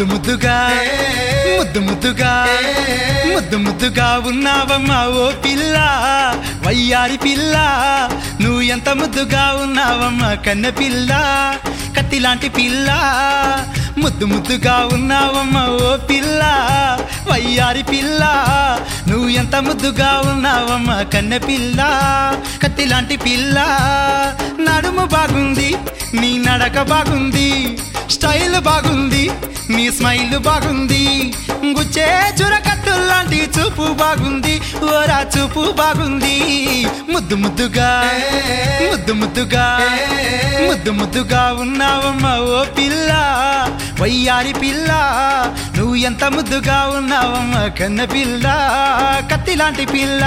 ముద్దు ముద్దుగా ముద్దు ముద్దుగా ముద్దు ముద్దుగా ఉన్నావమ్మా ఓ పిల్ల వయ్యారి పిల్ల నువ్వు ఎంత ముద్దుగా ఉన్నావమ్మా కన్న పిల్ల కత్తి లాంటి పిల్ల ముద్దు ముద్దుగా ఉన్నావమ్మా ఓ పిల్ల వయ్యారి పిల్ల నువ్వు ఎంత ముద్దుగా ఉన్నావమ్మా కన్న పిల్ల కత్తి లాంటి పిల్ల నడుము బాగుంది నీ నడక బాగుంది స్టైల్ బాగుంది నీ స్మైల్ బాగుంది గుచ్చే చురకత్తు లాంటి చూపు బాగుంది ఓరా చూపు బాగుంది ముద్దు ముద్దుగా ముద్దు ముద్దుగా ముద్దు ముద్దుగా ఉన్నావమ్మా ఓ పిల్ల వయ్యారి పిల్ల నువ్వు ఎంత ముద్దుగా ఉన్నావమ్మా కన్న పిల్ల కత్తి లాంటి పిల్ల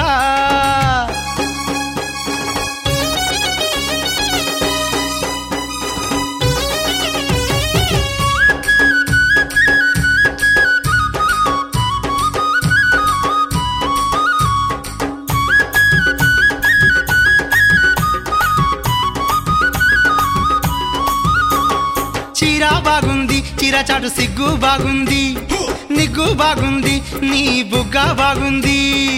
చీర బాగుంది చీర చాటు సిగ్గు బాగుంది నిగ్గు బాగుంది నీ బుగ్గ బాగుంది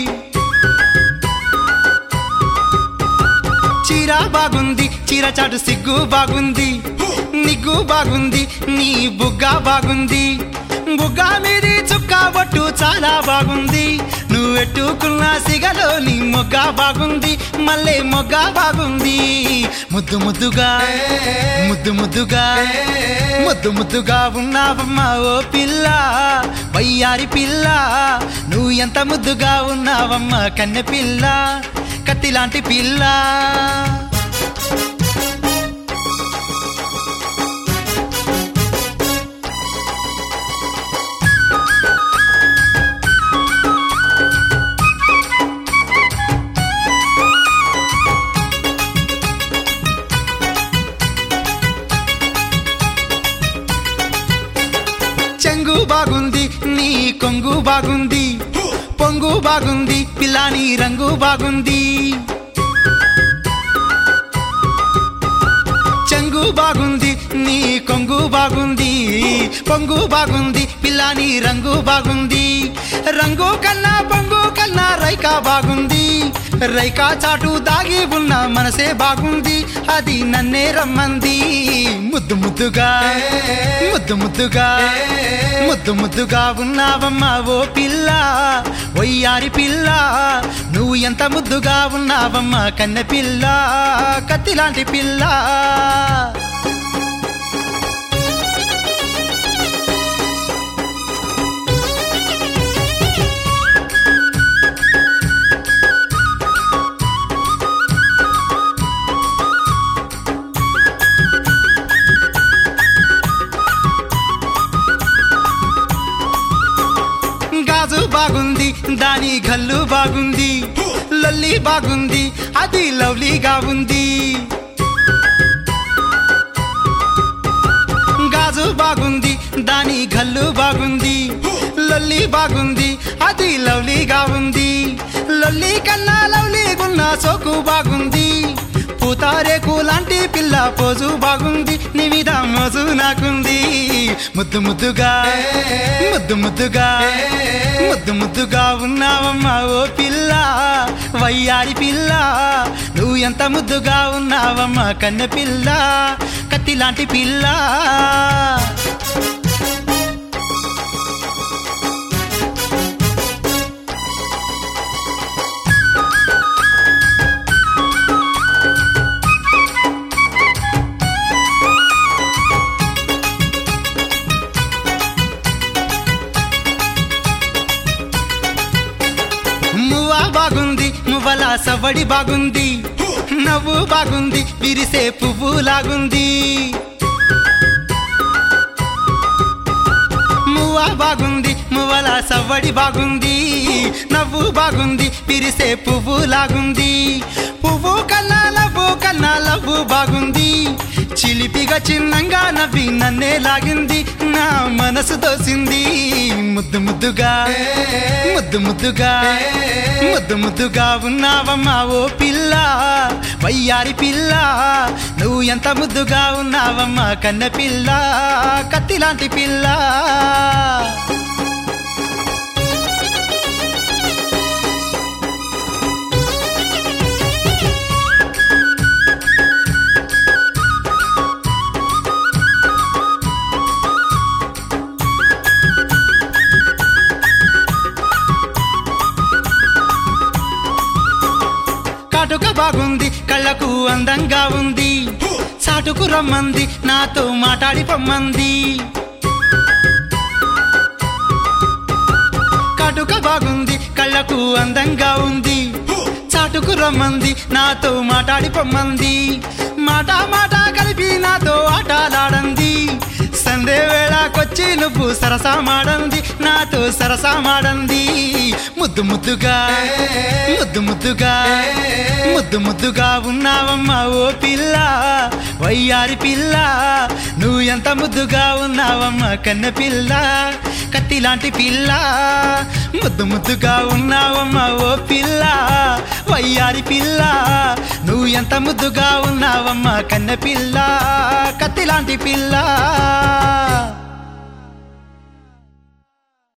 చీర బాగుంది చీర చాటు సిగ్గు బాగుంది నిగ్గు బాగుంది నీ బుగ్గ బాగుంది బుగ్గ మీది చుక్క బొట్టు చాలా బాగుంది నువ్వెట్టుకున్న సిగలో నీ మొగ్గ బాగుంది మళ్ళీ మొగ్గ బాగుంది ముద్దు ముద్దుగా ముద్దు ముద్దుగా ముద్దు ముద్దుగా ఉన్నావమ్మా ఓ పిల్ల వయ్యారి పిల్ల నువ్వు ఎంత ముద్దుగా ఉన్నావమ్మా కన్నె పిల్ల కత్తి లాంటి పిల్ల చెంగు బాగుంది నీ కొంగు బాగుంది పొంగు బాగుంది పిల్లాని రంగు బాగుంది చెంగు బాగుంది నీ కొంగు బాగుంది పొంగు బాగుంది పిల్లాని రంగు బాగుంది రంగు కన్నా పొంగు కన్నా రైకా బాగుంది రైకా చాటు దాగి ఉన్న మనసే బాగుంది అది నన్నే రమ్మంది ముద్దు ముద్దుగా ముద్దు ముద్దుగా ముద్దు ముద్దుగా ఉన్నావమ్మా ఓ పిల్ల ఒయ్యారి పిల్ల నువ్వు ఎంత ముద్దుగా ఉన్నావమ్మా కన్నె పిల్ల కత్తి లాంటి పిల్ల గాజు బాగుంది దాని గల్లు బాగుంది లొల్లి బాగుంది అది లవ్లీగా ఉంది గాజు బాగుంది దాని గల్లు బాగుంది లొల్లి బాగుంది అది లవ్లీగా ఉంది లొల్లి కన్నా లవ్లీగున్న సోకు బాగుంది పూతారేకు లాంటి పిల్ల పోజు బాగుంది నీ మీద మోజు నాకుంది ముద్దు ముద్దుగా ముద్దు ముద్దుగా ముద్దు ముద్దుగా ఉన్నావమ్మా ఓ పిల్ల వయ్యారి పిల్ల నువ్వు ఎంత ముద్దుగా ఉన్నావమ్మా కన్నె పిల్ల కత్తి లాంటి పిల్ల మువ్వ బాగుంది మువ్వల సవ్వడి బాగుంది నవ్వు బాగుంది విరిసే పువ్వు లాగుంది మువ్వ బాగుంది మువ్వల సవ్వడి బాగుంది నవ్వు బాగుంది విరిసే పువ్వు లాగుంది పువ్వు కన్నా లవ్వు కన్నా లవ్వు బాగుంది చిలిపిగా చిన్నంగా నవ్వి నన్నే లాగింది నా మనసు దోసింది ముద్దు ముద్దుగా ముద్దు ముద్దుగా ముద్దు ముద్దుగా ఉన్నావమ్మా ఓ పిల్ల వయ్యారి పిల్ల నువ్వు ఎంత ముద్దుగా ఉన్నావమ్మా కన్న పిల్ల కత్తి లాంటి పిల్ల కాటుక బాగుంది కళ్ళకు అందంగా ఉంది చాటుకు రమ్మంది నాతో మాట్లాడి పొమ్మంది కాటుక బాగుంది కళ్ళకు అందంగా ఉంది చాటుకు రమ్మంది నాతో మాట్లాడి పొమ్మంది మాట మాట కలిపి నాతో ఆటలాడంది సందే వేళకొచ్చి నువ్వు సరసామాడంది నాతో సరసామాడంది ముద్దు ముద్దుగా ముద్దు ముద్దుగా ముద్దు ముద్దుగా ఉన్నావమ్మా ఓ పిల్ల వయ్యారి పిల్ల నువ్వు ఎంత ముద్దుగా ఉన్నావమ్మా కన్న పిల్ల కత్తి లాంటి పిల్ల ముద్దు ముద్దుగా ఉన్నావమ్మా ఓ పిల్ల వయ్యారి పిల్ల నువ్వు ఎంత ముద్దుగా ఉన్నావమ్మా కన్న పిల్ల కత్తి లాంటి పిల్ల